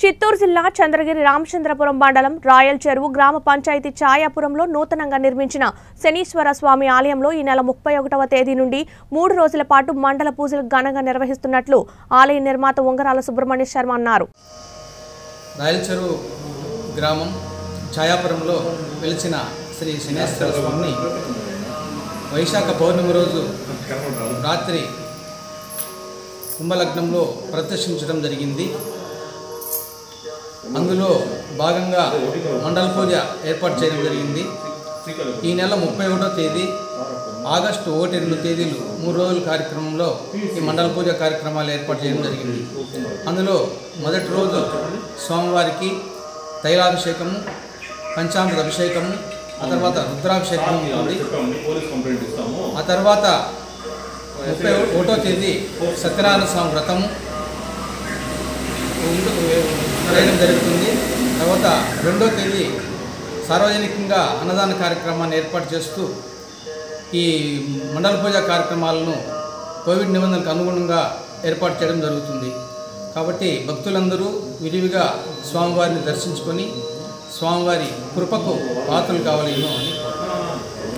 చిత్తూరు జిల్లా చంద్రగిరి రామచంద్రపురం మండలం రాయల్ చెరువు గ్రామ పంచాయతీ ఛాయాపురంలో నూతనంగా నిర్మించిన శనీశ్వర స్వామి ఆలయంలో ఈ నెల ముప్పై ఒకటవ తేదీ నుండి మూడు రోజుల పాటు మండల పూజలు ఘనంగా నిర్వహిస్తున్నట్లు ఆలయ నిర్మాత ఉంగరాల సుబ్రహ్మణ్య శర్మ అన్నారు రాయలచెరువు గ్రామం ఛాయాపురంలో వెలిచిన శ్రీ శనేశ్వర స్వామిని వైశాఖ పౌర్ణమి రోజు రాత్రి కుంభలగ్నంలో ప్రదర్శించడం జరిగింది అందులో భాగంగా మండల పూజ ఏర్పాటు చేయడం జరిగింది ఈ నెల ముప్పై ఒకటో తేదీ ఆగస్టు ఒకటి రెండు తేదీలు మూడు రోజుల కార్యక్రమంలో ఈ మండల పూజ కార్యక్రమాలు ఏర్పాటు చేయడం జరిగింది అందులో మొదటి రోజు స్వామివారికి తైలాభిషేకము పంచామృత అభిషేకము ఆ తర్వాత రుద్రాభిషేకం ఉంటుంది ఆ తర్వాత ముప్పై ఒకటో తేదీ సత్యనారాయణ స్వామి వ్రతము చేయడం జరుగుతుంది తర్వాత రెండో తేదీ సార్వజనికంగా అన్నదాన కార్యక్రమాన్ని ఏర్పాటు చేస్తూ ఈ మండల పూజ కార్యక్రమాలను కోవిడ్ నిబంధనలకు అనుగుణంగా ఏర్పాటు చేయడం జరుగుతుంది కాబట్టి భక్తులందరూ విరివిగా స్వామివారిని దర్శించుకొని స్వామివారి కృపకు పాత్రలు కావాలేమో అని